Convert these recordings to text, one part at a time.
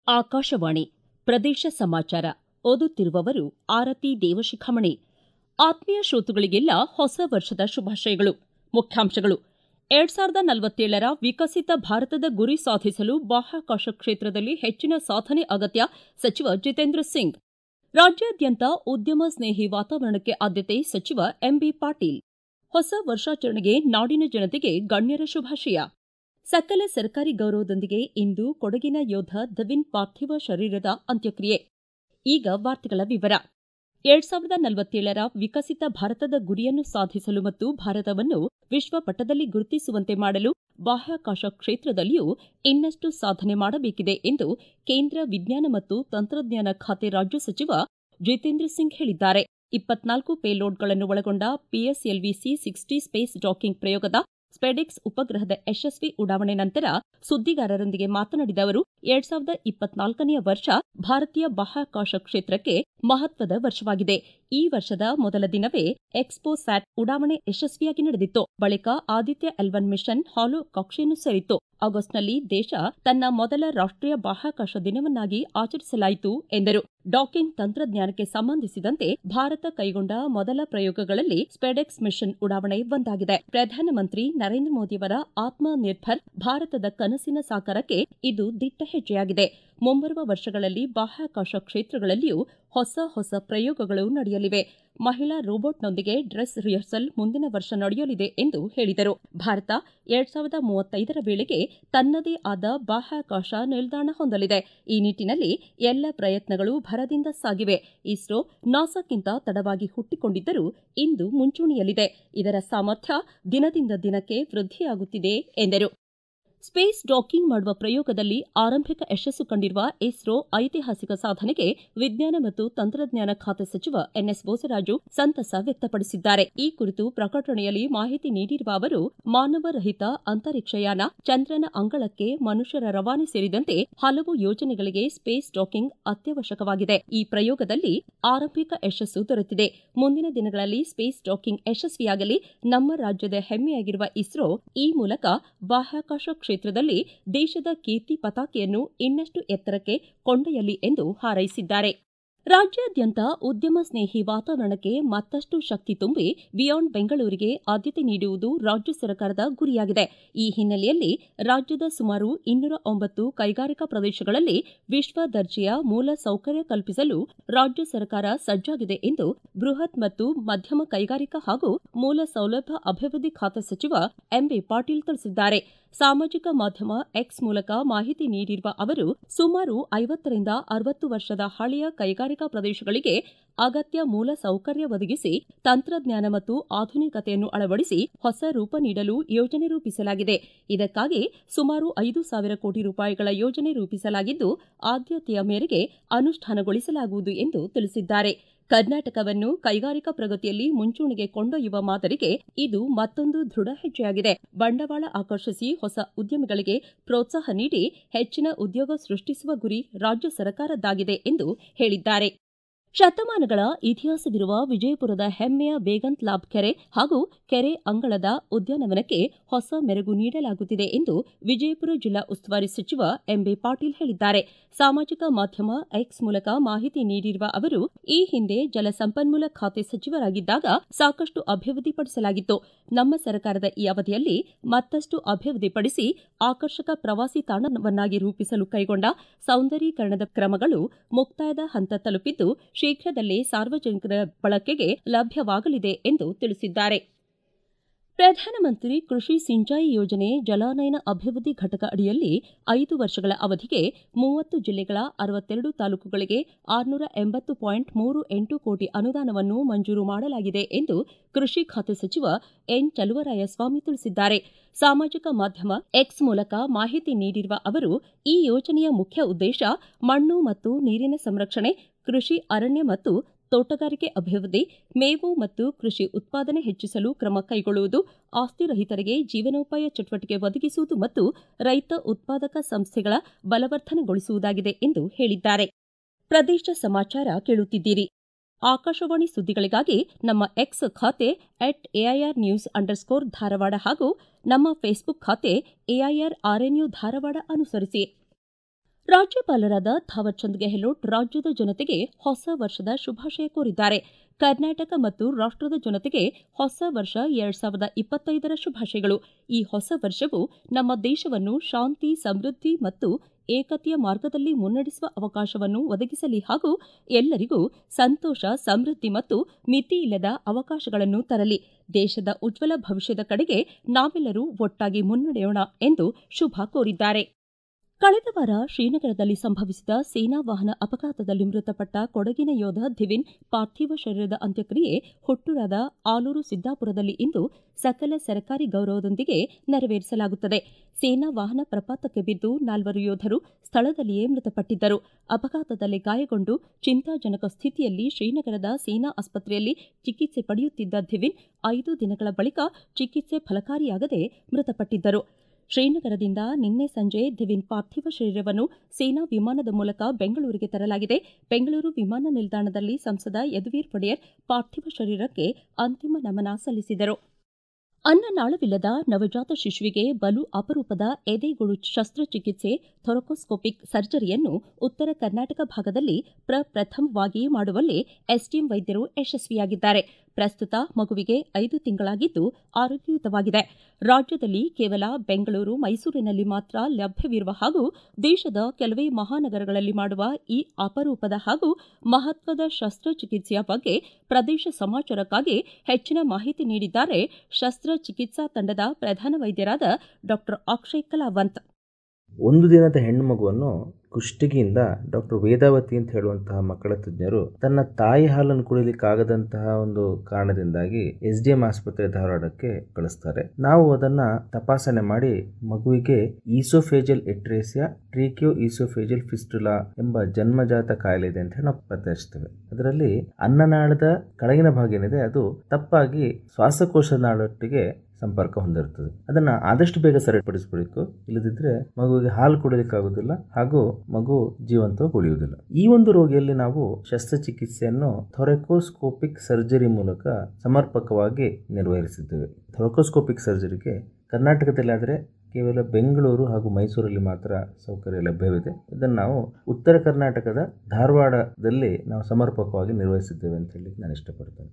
ಆಕಾಶವಾಣಿ ಪ್ರದೇಶ ಸಮಾಚಾರ ಓದುತ್ತಿರುವವರು ಆರತಿ ದೇವಶಿಖಾಮಣಿ ಆತ್ಮೀಯ ಶ್ರೋತೃಗಳಿಗೆಲ್ಲ ಹೊಸ ವರ್ಷದ ಶುಭಾಶಯಗಳು ಮುಖ್ಯಾಂಶಗಳು ಎರಡ್ ಸಾವಿರದ ನಲವತ್ತೇಳರ ವಿಕಸಿತ ಭಾರತದ ಗುರಿ ಸಾಧಿಸಲು ಬಾಹ್ಯಾಕಾಶ ಕ್ಷೇತ್ರದಲ್ಲಿ ಹೆಚ್ಚಿನ ಸಾಧನೆ ಅಗತ್ಯ ಸಚಿವ ಜಿತೇಂದ್ರ ಸಿಂಗ್ ರಾಜ್ಯಾದ್ಯಂತ ಉದ್ಯಮ ಸ್ನೇಹಿ ವಾತಾವರಣಕ್ಕೆ ಆದ್ಯತೆ ಸಚಿವ ಎಂಬಿ ಪಾಟೀಲ್ ಹೊಸ ವರ್ಷಾಚರಣೆಗೆ ನಾಡಿನ ಜನತೆಗೆ ಗಣ್ಯರ ಶುಭಾಶಯ ಸಕಲ ಸರ್ಕಾರಿ ಗೌರವದೊಂದಿಗೆ ಇಂದು ಕೊಡಗಿನ ಯೋಧ ಧವಿನ್ ಪಾರ್ಥಿವ ಶರೀರದ ಅಂತ್ಯಕ್ರಿಯೆ ಈಗ ವಾರ್ತೆಗಳ ವಿವರ ಎರಡ್ ಸಾವಿರದ ನಲವತ್ತೇಳರ ವಿಕಸಿತ ಭಾರತದ ಗುರಿಯನ್ನು ಸಾಧಿಸಲು ಮತ್ತು ಭಾರತವನ್ನು ವಿಶ್ವಪಟದಲ್ಲಿ ಗುರುತಿಸುವಂತೆ ಮಾಡಲು ಬಾಹ್ಯಾಕಾಶ ಕ್ಷೇತ್ರದಲ್ಲಿಯೂ ಇನ್ನಷ್ಟು ಸಾಧನೆ ಮಾಡಬೇಕಿದೆ ಎಂದು ಕೇಂದ್ರ ವಿಜ್ಞಾನ ಮತ್ತು ತಂತ್ರಜ್ಞಾನ ಖಾತೆ ರಾಜ್ಯ ಸಚಿವ ಜಿತೇಂದ್ರ ಸಿಂಗ್ ಹೇಳಿದ್ದಾರೆ ಇಪ್ಪತ್ನಾಲ್ಕು ಪೇಲೋಡ್ಗಳನ್ನು ಒಳಗೊಂಡ PSLV C sixty space docking ಪ್ರಯೋಗದ ಸ್ಪೆಡೆಕ್ಸ್ ಉಪಗ್ರಹದ ಯಶಸ್ವಿ ಉಡಾವಣೆ ನಂತರ ಸುದ್ದಿಗಾರರೊಂದಿಗೆ ಮಾತನಾಡಿದ ಅವರು ಎರಡ್ ಸಾವಿರದ ಇಪ್ಪತ್ನಾಲ್ಕನೆಯ ವರ್ಷ ಭಾರತೀಯ ಬಾಹ್ಯಾಕಾಶ ಕ್ಷೇತ್ರಕ್ಕೆ ಮಹತ್ವದ ವರ್ಷವಾಗಿದೆ ಈ ವರ್ಷದ ಮೊದಲ ದಿನವೇ ಎಕ್ಸ್ಪೋ ಸ್ಯಾಟ್ ಉಡಾವಣೆ ಯಶಸ್ವಿಯಾಗಿ ನಡೆದಿತ್ತು ಬಳಿಕ ಆದಿತ್ಯ ಎಲ್ವನ್ ಮಿಷನ್ ಹಾಲು ಕಕ್ಷೆಯನ್ನು ಸೇರಿತ್ತು ಆಗಸ್ಟ್ನಲ್ಲಿ ದೇಶ ತನ್ನ ಮೊದಲ ರಾಷ್ಟೀಯ ಬಾಹ್ಯಾಕಾಶ ದಿನವನ್ನಾಗಿ ಆಚರಿಸಲಾಯಿತು ಎಂದರು ಡಾಕಿಂಗ್ ತಂತ್ರಜ್ಞಾನಕ್ಕೆ ಸಂಬಂಧಿಸಿದಂತೆ ಭಾರತ ಕೈಗೊಂಡ ಮೊದಲ ಪ್ರಯೋಗಗಳಲ್ಲಿ ಸ್ಪೆಡೆಕ್ಸ್ ಮಿಷನ್ ಉಡಾವಣೆ ಒಂದಾಗಿದೆ ಪ್ರಧಾನಮಂತ್ರಿ ನರೇಂದ್ರ ಮೋದಿಯವರ ಆತ್ಮ ನಿರ್ಭರ್ ಭಾರತದ ಕನಸಿನ ಸಾಕಾರಕ್ಕೆ ಇದು ದಿಟ್ಟ ಹೆಜ್ಜೆಯಾಗಿದೆ ಮುಂಬರುವ ವರ್ಷಗಳಲ್ಲಿ ಬಾಹ್ಯಾಕಾಶ ಕ್ಷೇತ್ರಗಳಲ್ಲಿಯೂ ಹೊಸ ಹೊಸ ಪ್ರಯೋಗಗಳು ನಡೆಯಲಿವೆ ಮಹಿಳಾ ರೋಬೋಟ್ನೊಂದಿಗೆ ಡ್ರೆಸ್ ರಿಹರ್ಸಲ್ ಮುಂದಿನ ವರ್ಷ ನಡೆಯಲಿದೆ ಎಂದು ಹೇಳಿದರು ಭಾರತ ಎರಡ್ ಸಾವಿರದ ಮೂವತ್ತೈದರ ವೇಳೆಗೆ ತನ್ನದೇ ಆದ ಬಾಹ್ಯಾಕಾಶ ನಿಲ್ದಾಣ ಹೊಂದಲಿದೆ ಈ ನಿಟ್ಟಿನಲ್ಲಿ ಎಲ್ಲ ಪ್ರಯತ್ನಗಳು ಭರದಿಂದ ಸಾಗಿವೆ ಇಸ್ರೋ ನಾಸಾಕ್ಕಿಂತ ತಡವಾಗಿ ಹುಟ್ಟಿಕೊಂಡಿದ್ದರೂ ಇಂದು ಮುಂಚೂಣಿಯಲ್ಲಿದೆ ಇದರ ಸಾಮರ್ಥ್ಯ ದಿನದಿಂದ ದಿನಕ್ಕೆ ವೃದ್ಧಿಯಾಗುತ್ತಿದೆ ಎಂದರು ಸ್ಪೇಸ್ ಡಾಕಿಂಗ್ ಮಾಡುವ ಪ್ರಯೋಗದಲ್ಲಿ ಆರಂಭಿಕ ಯಶಸ್ಸು ಕಂಡಿರುವ ಇಸ್ರೋ ಐತಿಹಾಸಿಕ ಸಾಧನೆಗೆ ವಿಜ್ಞಾನ ಮತ್ತು ತಂತ್ರಜ್ಞಾನ ಖಾತೆ ಸಚಿವ ಎನ್ಎಸ್ ಬೋಸರಾಜು ಸಂತಸ ವ್ಯಕ್ತಪಡಿಸಿದ್ದಾರೆ ಈ ಕುರಿತು ಪ್ರಕಟಣೆಯಲ್ಲಿ ಮಾಹಿತಿ ನೀಡಿರುವ ಅವರು ಮಾನವರಹಿತ ಅಂತರಿಕ್ಷಯಾನ ಚಂದ್ರನ ಅಂಗಳಕ್ಕೆ ಮನುಷ್ಯರ ರವಾನೆ ಸೇರಿದಂತೆ ಹಲವು ಯೋಜನೆಗಳಿಗೆ ಸ್ಪೇಸ್ ಡಾಕಿಂಗ್ ಅತ್ಯವಶ್ಯಕವಾಗಿದೆ ಈ ಪ್ರಯೋಗದಲ್ಲಿ ಆರಂಭಿಕ ಯಶಸ್ಸು ದೊರೆತಿದೆ ಮುಂದಿನ ದಿನಗಳಲ್ಲಿ ಸ್ಪೇಸ್ ಡಾಕಿಂಗ್ ಯಶಸ್ವಿಯಾಗಲಿ ನಮ್ಮ ರಾಜ್ಯದ ಹೆಮ್ಮೆಯಾಗಿರುವ ಇಸ್ರೋ ಈ ಮೂಲಕ ಬಾಹ್ಯಾಕಾಶ ಕ್ಷೇತ್ರದಲ್ಲಿ ದೇಶದ ಕೀರ್ತಿ ಪತಾಕೆಯನ್ನು ಇನ್ನಷ್ಟು ಎತ್ತರಕ್ಕೆ ಕೊಂಡೊಯ್ಯಲಿ ಎಂದು ಹಾರೈಸಿದ್ದಾರೆ ರಾಜ್ಯಾದ್ಯಂತ ಉದ್ಯಮ ಸ್ನೇಹಿ ವಾತಾವರಣಕ್ಕೆ ಮತ್ತಷ್ಟು ಶಕ್ತಿ ತುಂಬಿ ಬಿಯಾಂಡ್ ಬೆಂಗಳೂರಿಗೆ ಆದ್ಯತೆ ನೀಡುವುದು ರಾಜ್ಯ ಸರ್ಕಾರದ ಗುರಿಯಾಗಿದೆ ಈ ಹಿನ್ನೆಲೆಯಲ್ಲಿ ರಾಜ್ಯದ ಸುಮಾರು ಇನ್ನೂರ ಒಂಬತ್ತು ಕೈಗಾರಿಕಾ ಪ್ರದೇಶಗಳಲ್ಲಿ ವಿಶ್ವ ದರ್ಜೆಯ ಮೂಲ ಸೌಕರ್ಯ ಕಲ್ಪಿಸಲು ರಾಜ್ಯ ಸರ್ಕಾರ ಸಜ್ಜಾಗಿದೆ ಎಂದು ಬೃಹತ್ ಮತ್ತು ಮಧ್ಯಮ ಕೈಗಾರಿಕಾ ಹಾಗೂ ಮೂಲ ಸೌಲಭ್ಯ ಅಭಿವೃದ್ಧಿ ಖಾತೆ ಸಚಿವ ಎಂಬಿ ಪಾಟೀಲ್ ತಿಳಿಸಿದ್ದಾರೆ ಸಾಮಾಜಿಕ ಮಾಧ್ಯಮ ಎಕ್ಸ್ ಮೂಲಕ ಮಾಹಿತಿ ನೀಡಿರುವ ಅವರು ಸುಮಾರು ಐವತ್ತರಿಂದ ಅರವತ್ತು ವರ್ಷದ ಹಳೆಯ ಕೈಗಾರಿಕಾ ಪ್ರದೇಶಗಳಿಗೆ ಅಗತ್ಯ ಮೂಲ ಸೌಕರ್ಯ ಒದಗಿಸಿ ತಂತ್ರಜ್ಞಾನ ಮತ್ತು ಆಧುನಿಕತೆಯನ್ನು ಅಳವಡಿಸಿ ಹೊಸ ರೂಪ ನೀಡಲು ಯೋಜನೆ ರೂಪಿಸಲಾಗಿದೆ ಇದಕ್ಕಾಗಿ ಸುಮಾರು ಐದು ಸಾವಿರ ಕೋಟಿ ರೂಪಾಯಿಗಳ ಯೋಜನೆ ರೂಪಿಸಲಾಗಿದ್ದು ಆದ್ಯತೆಯ ಮೇರೆಗೆ ಅನುಷ್ಠಾನಗೊಳಿಸಲಾಗುವುದು ಎಂದು ತಿಳಿಸಿದ್ದಾರೆ ಕರ್ನಾಟಕವನ್ನು ಕೈಗಾರಿಕಾ ಪ್ರಗತಿಯಲ್ಲಿ ಮುಂಚೂಣಿಗೆ ಕೊಂಡೊಯ್ಯುವ ಮಾದರಿಗೆ ಇದು ಮತ್ತೊಂದು ದೃಢ ಹೆಜ್ಜೆಯಾಗಿದೆ ಬಂಡವಾಳ ಆಕರ್ಷಿಸಿ ಹೊಸ ಉದ್ಯಮಿಗಳಿಗೆ ಪ್ರೋತ್ಸಾಹ ನೀಡಿ ಹೆಚ್ಚಿನ ಉದ್ಯೋಗ ಸೃಷ್ಟಿಸುವ ಗುರಿ ರಾಜ್ಯ ಸರ್ಕಾರದ್ದಾಗಿದೆ ಎಂದು ಹೇಳಿದ್ದಾರೆ ಶತಮಾನಗಳ ಇತಿಹಾಸವಿರುವ ವಿಜಯಪುರದ ಹೆಮ್ಮೆಯ ಬೇಗಂತ್ ಲಾಬ್ ಕೆರೆ ಹಾಗೂ ಕೆರೆ ಅಂಗಳದ ಉದ್ಯಾನವನಕ್ಕೆ ಹೊಸ ಮೆರುಗು ನೀಡಲಾಗುತ್ತಿದೆ ಎಂದು ವಿಜಯಪುರ ಜಿಲ್ಲಾ ಉಸ್ತುವಾರಿ ಸಚಿವ ಎಂಬಿ ಪಾಟೀಲ್ ಹೇಳಿದ್ದಾರೆ ಸಾಮಾಜಿಕ ಮಾಧ್ಯಮ ಎಕ್ಸ್ ಮೂಲಕ ಮಾಹಿತಿ ನೀಡಿರುವ ಅವರು ಈ ಹಿಂದೆ ಜಲಸಂಪನ್ಮೂಲ ಖಾತೆ ಸಚಿವರಾಗಿದ್ದಾಗ ಸಾಕಷ್ಟು ಅಭಿವೃದ್ಧಿಪಡಿಸಲಾಗಿತ್ತು ನಮ್ಮ ಸರ್ಕಾರದ ಈ ಅವಧಿಯಲ್ಲಿ ಮತ್ತಷ್ಟು ಅಭಿವೃದ್ಧಿಪಡಿಸಿ ಆಕರ್ಷಕ ಪ್ರವಾಸಿ ತಾಣವನ್ನಾಗಿ ರೂಪಿಸಲು ಕೈಗೊಂಡ ಸೌಂದರೀಕರಣದ ಕ್ರಮಗಳು ಮುಕ್ತಾಯದ ಹಂತ ತಲುಪಿದ್ದು ಶೀಘ್ರದಲ್ಲೇ ಸಾರ್ವಜನಿಕರ ಬಳಕೆಗೆ ಲಭ್ಯವಾಗಲಿದೆ ಎಂದು ತಿಳಿಸಿದ್ದಾರೆ ಪ್ರಧಾನಮಂತ್ರಿ ಕೃಷಿ ಸಿಂಚಾಯಿ ಯೋಜನೆ ಜಲಾನಯನ ಅಭಿವೃದ್ಧಿ ಘಟಕ ಅಡಿಯಲ್ಲಿ ಐದು ವರ್ಷಗಳ ಅವಧಿಗೆ ಮೂವತ್ತು ಜಿಲ್ಲೆಗಳ ಅರವತ್ತೆರಡು ತಾಲೂಕುಗಳಿಗೆ ಆರುನೂರ ಎಂಬತ್ತು ಪಾಯಿಂಟ್ ಮೂರು ಎಂಟು ಕೋಟಿ ಅನುದಾನವನ್ನು ಮಂಜೂರು ಮಾಡಲಾಗಿದೆ ಎಂದು ಕೃಷಿ ಖಾತೆ ಸಚಿವ ಎನ್ ಚಲುವರಾಯಸ್ವಾಮಿ ತಿಳಿಸಿದ್ದಾರೆ ಸಾಮಾಜಿಕ ಮಾಧ್ಯಮ ಎಕ್ಸ್ ಮೂಲಕ ಮಾಹಿತಿ ನೀಡಿರುವ ಅವರು ಈ ಯೋಜನೆಯ ಮುಖ್ಯ ಉದ್ದೇಶ ಮಣ್ಣು ಮತ್ತು ನೀರಿನ ಸಂರಕ್ಷಣೆ ಕೃಷಿ ಅರಣ್ಯ ಮತ್ತು ತೋಟಗಾರಿಕೆ ಅಭಿವೃದ್ಧಿ ಮೇವು ಮತ್ತು ಕೃಷಿ ಉತ್ಪಾದನೆ ಹೆಚ್ಚಿಸಲು ಕ್ರಮ ಕೈಗೊಳ್ಳುವುದು ಆಸ್ತಿ ರಹಿತರಿಗೆ ಜೀವನೋಪಾಯ ಚಟುವಟಿಕೆ ಒದಗಿಸುವುದು ಮತ್ತು ರೈತ ಉತ್ಪಾದಕ ಸಂಸ್ಥೆಗಳ ಬಲವರ್ಧನೆಗೊಳಿಸುವುದಾಗಿದೆ ಎಂದು ಹೇಳಿದ್ದಾರೆ ಪ್ರದೇಶ ಸಮಾಚಾರ ಕೇಳುತ್ತಿದ್ದೀರಿ ಆಕಾಶವಾಣಿ ಸುದ್ದಿಗಳಿಗಾಗಿ ನಮ್ಮ ಎಕ್ಸ್ ಖಾತೆ at AIR news underscore Dharwad ಹಾಗೂ ನಮ್ಮ ಫೇಸ್ಬುಕ್ ಖಾತೆ ಎಐಆರ್ ಆರ್ಎನ್ಯು ಧಾರವಾಡ ಅನುಸರಿಸಿ ರಾಜ್ಯಪಾಲರಾದ ಥಾವರ್ಚಂದ್ ಗೆಹ್ಲೋಟ್ ರಾಜ್ಯದ ಜನತೆಗೆ ಹೊಸ ವರ್ಷದ ಶುಭಾಶಯ ಕೋರಿದ್ದಾರೆ ಕರ್ನಾಟಕ ಮತ್ತು ರಾಷ್ಟದ ಜನತೆಗೆ ಹೊಸ ವರ್ಷ ಎರಡ್ ಸಾವಿರದ ಇಪ್ಪತ್ತೈದರ ಶುಭಾಶಯಗಳು ಈ ಹೊಸ ವರ್ಷವು ನಮ್ಮ ದೇಶವನ್ನು ಶಾಂತಿ ಸಮೃದ್ಧಿ ಮತ್ತು ಏಕತೆಯ ಮಾರ್ಗದಲ್ಲಿ ಮುನ್ನಡೆಸುವ ಅವಕಾಶವನ್ನು ಒದಗಿಸಲಿ ಹಾಗೂ ಎಲ್ಲರಿಗೂ ಸಂತೋಷ ಸಮೃದ್ಧಿ ಮತ್ತು ಮಿತಿಯಿಲ್ಲದ ಅವಕಾಶಗಳನ್ನು ತರಲಿ ದೇಶದ ಉಜ್ವಲ ಭವಿಷ್ಯದ ಕಡೆಗೆ ನಾವೆಲ್ಲರೂ ಒಟ್ಟಾಗಿ ಮುನ್ನಡೆಯೋಣ ಎಂದು ಶುಭ ಕೋರಿದ್ದಾರೆ ಕಳೆದ ವಾರ ಶ್ರೀನಗರದಲ್ಲಿ ಸಂಭವಿಸಿದ ಸೇನಾ ವಾಹನ ಅಪಘಾತದಲ್ಲಿ ಮೃತಪಟ್ಟ ಕೊಡಗಿನ ಯೋಧ ಧಿವಿನ್ ಪಾರ್ಥಿವ ಶರೀರದ ಅಂತ್ಯಕ್ರಿಯೆ ಹುಟ್ಟೂರಾದ ಆಲೂರು ಸಿದ್ದಾಪುರದಲ್ಲಿ ಇಂದು ಸಕಲ ಸರ್ಕಾರಿ ಗೌರವದೊಂದಿಗೆ ನೆರವೇರಿಸಲಾಗುತ್ತದೆ ಸೇನಾ ವಾಹನ ಪ್ರಪಾತಕ್ಕೆ ಬಿದ್ದು ನಾಲ್ವರು ಯೋಧರು ಸ್ಥಳದಲ್ಲಿಯೇ ಮೃತಪಟ್ಟಿದ್ದರು ಅಪಘಾತದಲ್ಲಿ ಗಾಯಗೊಂಡು ಚಿಂತಾಜನಕ ಸ್ಥಿತಿಯಲ್ಲಿ ಶ್ರೀನಗರದ ಸೇನಾ ಆಸ್ಪತ್ರೆಯಲ್ಲಿ ಚಿಕಿತ್ಸೆ ಪಡೆಯುತ್ತಿದ್ದ ಧಿವಿನ್ ಐದು ದಿನಗಳ ಬಳಿಕ ಚಿಕಿತ್ಸೆ ಫಲಕಾರಿಯಾಗದೆ ಮೃತಪಟ್ಟಿದ್ದರು ಶ್ರೀನಗರದಿಂದ ನಿನ್ನೆ ಸಂಜೆ ಧಿವಿನ್ ಪಾರ್ಥಿವ ಶರೀರವನ್ನು ಸೇನಾ ವಿಮಾನದ ಮೂಲಕ ಬೆಂಗಳೂರಿಗೆ ತರಲಾಗಿದೆ ಬೆಂಗಳೂರು ವಿಮಾನ ನಿಲ್ದಾಣದಲ್ಲಿ ಸಂಸದ ಯದುವೀರ್ ಒಡೆಯರ್ ಪಾರ್ಥಿವ ಶರೀರಕ್ಕೆ ಅಂತಿಮ ನಮನ ಸಲ್ಲಿಸಿದರು ಅನ್ನನಾಳವಿಲ್ಲದ ನವಜಾತ ಶಿಶುವಿಗೆ ಬಲು ಅಪರೂಪದ ಎದೆಗುಳು ಶಸ್ತ್ರಚಿಕಿತ್ಸೆ ಥೊರಕೋಸ್ಕೋಪಿಕ್ ಸರ್ಜರಿಯನ್ನು ಉತ್ತರ ಕರ್ನಾಟಕ ಭಾಗದಲ್ಲಿ ಪ್ರಪ್ರಥಮವಾಗಿ ಮಾಡುವಲ್ಲಿ ಎಸ್ಡಿಎಂ ವೈದ್ಯರು ಯಶಸ್ವಿಯಾಗಿದ್ದಾರೆ ಪ್ರಸ್ತುತ ಮಗುವಿಗೆ ಐದು ತಿಂಗಳಾಗಿದ್ದು ಆರೋಗ್ಯಯುತವಾಗಿದೆ ರಾಜ್ಯದಲ್ಲಿ ಕೇವಲ ಬೆಂಗಳೂರು ಮೈಸೂರಿನಲ್ಲಿ ಮಾತ್ರ ಲಭ್ಯವಿರುವ ಹಾಗೂ ದೇಶದ ಕೆಲವೇ ಮಹಾನಗರಗಳಲ್ಲಿ ಮಾಡುವ ಈ ಅಪರೂಪದ ಹಾಗೂ ಮಹತ್ವದ ಶಸ್ತ್ರಚಿಕಿತ್ಸೆಯ ಬಗ್ಗೆ ಪ್ರದೇಶ ಸಮಾಚಾರಕ್ಕಾಗಿ ಹೆಚ್ಚಿನ ಮಾಹಿತಿ ನೀಡಿದ್ದಾರೆ ಶಸ್ತ್ರಚಿಕಿತ್ಸಾ ತಂಡದ ಪ್ರಧಾನ ವೈದ್ಯರಾದ ಡಾ ಅಕ್ಷಯ್ ಕಲಾವಂತ್ ಒಂದು ದಿನದ ಹೆಣ್ಣು ಮಗುವನ್ನು ಕುಷ್ಟಗಿಯಿಂದ ಡಾಕ್ಟರ್ ವೇದಾವತಿ ಅಂತ ಹೇಳುವಂತಹ ಮಕ್ಕಳ ತಜ್ಞರು ತನ್ನ ತಾಯಿ ಹಾಲನ್ನು ಕುಡಿಲಿಕ್ಕಾಗದಂತಹ ಒಂದು ಕಾರಣದಿಂದಾಗಿ ಎಸ್ ಡಿ ಎಂ ಆಸ್ಪತ್ರೆ ಧಾರವಾಡಕ್ಕೆ ಕಳಿಸ್ತಾರೆ ನಾವು ಅದನ್ನ ತಪಾಸಣೆ ಮಾಡಿ ಮಗುವಿಗೆ ಈಸೋಫೇಜಲ್ ಎಟ್ರೇಸಿಯಾ ಟ್ರೀಕ್ಯೋ ಈಸೋಫೇಜಲ್ ಫಿಸ್ಟುಲಾ ಎಂಬ ಜನ್ಮಜಾತ ಕಾಯಿಲೆ ಇದೆ ಅಂತ ಹೇಳಿ ನಾವು ಪತ್ತೆಹಚ್ತೇವೆ ಅದರಲ್ಲಿ ಅನ್ನನಾಳದ ಕೆಳಗಿನ ಭಾಗ ಏನಿದೆ ಅದು ತಪ್ಪಾಗಿ ಶ್ವಾಸಕೋಶ ನಾಳೊಟ್ಟಿಗೆ ಸಂಪರ್ಕ ಹೊಂದಿರುತ್ತದೆ ಅದನ್ನ ಆದಷ್ಟು ಬೇಗ ಸರಿಪಡಿಸಬೇಕು ಇಲ್ಲದಿದ್ರೆ ಮಗುವಿಗೆ ಹಾಲು ಕುಡಿಯೋದಕ್ಕಾಗುವುದಿಲ್ಲ ಹಾಗೂ ಮಗು ಜೀವಂತವಾಗಿ ಉಳಿಯುವುದಿಲ್ಲ ಈ ಒಂದು ರೋಗಿಯಲ್ಲಿ ನಾವು ಶಸ್ತ್ರಚಿಕಿತ್ಸೆಯನ್ನು ಥೊರೆಕೋಸ್ಕೋಪಿಕ್ ಸರ್ಜರಿ ಮೂಲಕ ಸಮರ್ಪಕವಾಗಿ ನಿರ್ವಹಿಸಿದ್ದೇವೆ ಥೊರೆಕೋಸ್ಕೋಪಿಕ್ ಸರ್ಜರಿಗೆ ಕರ್ನಾಟಕದಲ್ಲಿ ಆದರೆ ಕೇವಲ ಬೆಂಗಳೂರು ಹಾಗೂ ಮೈಸೂರಲ್ಲಿ ಮಾತ್ರ ಸೌಕರ್ಯ ಲಭ್ಯವಿದೆ ಇದನ್ನು ನಾವು ಉತ್ತರ ಕರ್ನಾಟಕದ ಧಾರವಾಡದಲ್ಲಿ ನಾವು ಸಮರ್ಪಕವಾಗಿ ನಿರ್ವಹಿಸಿದ್ದೇವೆ ಅಂತ ಹೇಳಿ ನಾನು ಇಷ್ಟಪಡ್ತೇನೆ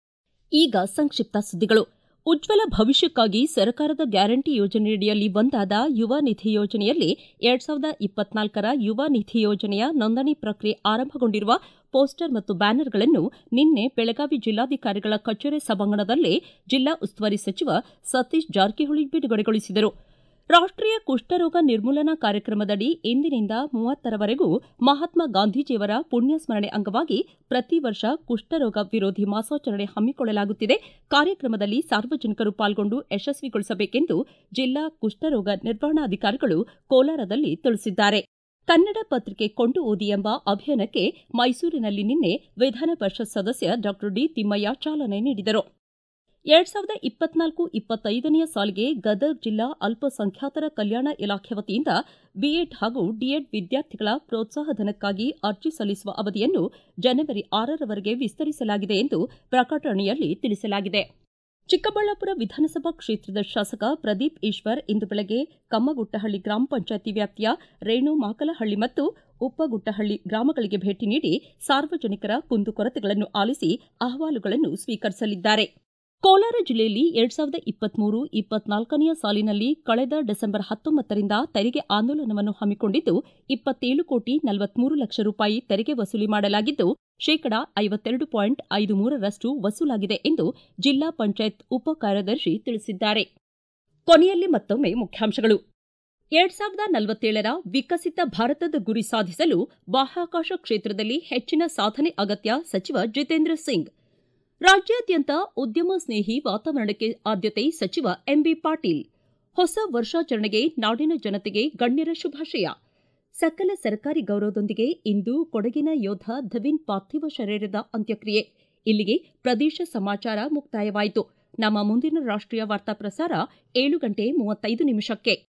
ಈಗ ಸಂಕ್ಷಿಪ್ತ ಸುದ್ದಿಗಳು ಉಜ್ವಲ ಭವಿಷ್ಯಕ್ಕಾಗಿ ಸರ್ಕಾರದ ಗ್ಯಾರಂಟಿ ಯೋಜನೆಯಡಿಯಲ್ಲಿ ಒಂದಾದ ಯುವ ನಿಧಿ ಯೋಜನೆಯಲ್ಲಿ ಎರಡ್ ಸಾವಿರದ ಇಪ್ಪತ್ನಾಲ್ಕರ ಯುವ ನಿಧಿ ಯೋಜನೆಯ ನೋಂದಣಿ ಪ್ರಕ್ರಿಯೆ ಆರಂಭಗೊಂಡಿರುವ ಪೋಸ್ಟರ್ ಮತ್ತು ಬ್ಯಾನರ್ಗಳನ್ನು ನಿನ್ನೆ ಬೆಳಗಾವಿ ಜಿಲ್ಲಾಧಿಕಾರಿಗಳ ಕಚೇರಿ ಸಭಾಂಗಣದಲ್ಲಿ ಜಿಲ್ಲಾ ಉಸ್ತುವಾರಿ ಸಚಿವ ಸತೀಶ್ ಜಾರಕಿಹೊಳಿ ಬಿಡುಗಡೆಗೊಳಿಸಿದರು ರಾಷ್ಟೀಯ ಕುಷ್ಠರೋಗ ನಿರ್ಮೂಲನಾ ಕಾರ್ಯಕ್ರಮದಡಿ ಇಂದಿನಿಂದ ಮೂವತ್ತರವರೆಗೂ ಮಹಾತ್ಮ ಗಾಂಧೀಜಿಯವರ ಪುಣ್ಯಸ್ಮರಣೆ ಅಂಗವಾಗಿ ಪ್ರತಿ ವರ್ಷ ಕುಷ್ಠರೋಗ ವಿರೋಧಿ ಮಾಸಾಚರಣೆ ಹಮ್ಮಿಕೊಳ್ಳಲಾಗುತ್ತಿದೆ ಕಾರ್ಯಕ್ರಮದಲ್ಲಿ ಸಾರ್ವಜನಿಕರು ಪಾಲ್ಗೊಂಡು ಯಶಸ್ವಿಗೊಳಿಸಬೇಕೆಂದು ಜಿಲ್ಲಾ ಕುಷ್ಠರೋಗ ನಿರ್ವಹಣಾಧಿಕಾರಿಗಳು ಕೋಲಾರದಲ್ಲಿ ತಿಳಿಸಿದ್ದಾರೆ ಕನ್ನಡ ಪತ್ರಿಕೆ ಕೊಂಡು ಓದಿ ಎಂಬ ಅಭಿಯಾನಕ್ಕೆ ಮೈಸೂರಿನಲ್ಲಿ ನಿನ್ನೆ ವಿಧಾನ ಪರಿಷತ್ ಸದಸ್ಯ ಡಾ ಡಿ ತಿಮ್ಮಯ್ಯ ಚಾಲನೆ ನೀಡಿದರು ಎರಡ್ ಸಾವಿರದ ಇಪ್ಪತ್ನಾಲ್ಕು ಇಪ್ಪತ್ತೈದನೆಯ ಸಾಲಿಗೆ ಗದಗ ಜಿಲ್ಲಾ ಅಲ್ಪಸಂಖ್ಯಾತರ ಕಲ್ಯಾಣ ಇಲಾಖೆ ವತಿಯಿಂದ ಬಿಎಡ್ ಹಾಗೂ ಡಿಎಡ್ ವಿದ್ಯಾರ್ಥಿಗಳ ಪ್ರೋತ್ಸಾಹಧನಕ್ಕಾಗಿ ಅರ್ಜಿ ಸಲ್ಲಿಸುವ ಅವಧಿಯನ್ನು ಜನವರಿ ಆರರವರೆಗೆ ವಿಸ್ತರಿಸಲಾಗಿದೆ ಎಂದು ಪ್ರಕಟಣೆಯಲ್ಲಿ ತಿಳಿಸಲಾಗಿದೆ ಚಿಕ್ಕಬಳ್ಳಾಪುರ ವಿಧಾನಸಭಾ ಕ್ಷೇತ್ರದ ಶಾಸಕ ಪ್ರದೀಪ್ ಈಶ್ವರ್ ಇಂದು ಬೆಳಗ್ಗೆ ಕಮ್ಮಗುಟ್ಟಹಳ್ಳಿ ಗ್ರಾಮ ಪಂಚಾಯತಿ ವ್ಯಾಪ್ತಿಯ ರೇಣು ಮಾಕಲಹಳ್ಳಿ ಮತ್ತು ಉಪ್ಪಗುಟ್ಟಹಳ್ಳಿ ಗ್ರಾಮಗಳಿಗೆ ಭೇಟಿ ನೀಡಿ ಸಾರ್ವಜನಿಕರ ಕುಂದುಕೊರತೆಗಳನ್ನು ಆಲಿಸಿ ಅಹವಾಲುಗಳನ್ನು ಸ್ವೀಕರಿಸಲಿದ್ದಾರೆ ಕೋಲಾರ ಜಿಲ್ಲೆಯಲ್ಲಿ ಎರಡ್ ಸಾವಿರದ ಇಪ್ಪತ್ಮೂರು ಇಪ್ಪತ್ನಾಲ್ಕನೆಯ ಸಾಲಿನಲ್ಲಿ ಕಳೆದ ಡಿಸೆಂಬರ್ ಹತ್ತೊಂಬತ್ತರಿಂದ ತೆರಿಗೆ ಆಂದೋಲನವನ್ನು ಹಮ್ಮಿಕೊಂಡಿದ್ದು ಇಪ್ಪತ್ತೇಳು ಕೋಟಿ ನಲವತ್ಮೂರು ಲಕ್ಷ ರೂಪಾಯಿ ತೆರಿಗೆ ವಸೂಲಿ ಮಾಡಲಾಗಿದ್ದು ಶೇಕಡಾ ಐವತ್ತೆರಡು ಪಾಯಿಂಟ್ ಐದು ಮೂರರಷ್ಟು ವಸೂಲಾಗಿದೆ ಎಂದು ಜಿಲ್ಲಾ ಪಂಚಾಯತ್ ಉಪ ಕಾರ್ಯದರ್ಶಿ ತಿಳಿಸಿದ್ದಾರೆ ಕೊನೆಯಲ್ಲಿ ಮತ್ತೊಮ್ಮೆ ಮುಖ್ಯಾಂಶಗಳು ಎರಡ್ ಸಾವಿರದ ನಲವತ್ತೇಳರ ವಿಕಸಿತ ಭಾರತದ ಗುರಿ ಸಾಧಿಸಲು ಬಾಹ್ಯಾಕಾಶ ಕ್ಷೇತ್ರದಲ್ಲಿ ಹೆಚ್ಚಿನ ಸಾಧನೆ ಅಗತ್ಯ ಸಚಿವ ಜಿತೇಂದ್ರ ಸಿಂಗ್ ರಾಜ್ಯಾದ್ಯಂತ ಉದ್ಯಮ ಸ್ನೇಹಿ ವಾತಾವರಣಕ್ಕೆ ಆದ್ಯತೆ ಸಚಿವ ಎಂಬಿ ಪಾಟೀಲ್ ಹೊಸ ವರ್ಷಾಚರಣೆಗೆ ನಾಡಿನ ಜನತೆಗೆ ಗಣ್ಯರ ಶುಭಾಶಯ ಸಕಲ ಸರ್ಕಾರಿ ಗೌರವದೊಂದಿಗೆ ಇಂದು ಕೊಡಗಿನ ಯೋಧ ಧವಿನ್ ಪಾರ್ಥಿವ ಶರೀರದ ಅಂತ್ಯಕ್ರಿಯೆ ಇಲ್ಲಿಗೆ ಪ್ರದೇಶ ಸಮಾಚಾರ ಮುಕ್ತಾಯವಾಯಿತು ನಮ್ಮ ಮುಂದಿನ ರಾಷ್ಟ್ರೀಯ ವಾರ್ತಾ ಪ್ರಸಾರ ಏಳು ಗಂಟೆ ಮೂವತ್ತೈದು ನಿಮಿಷಕ್ಕೆ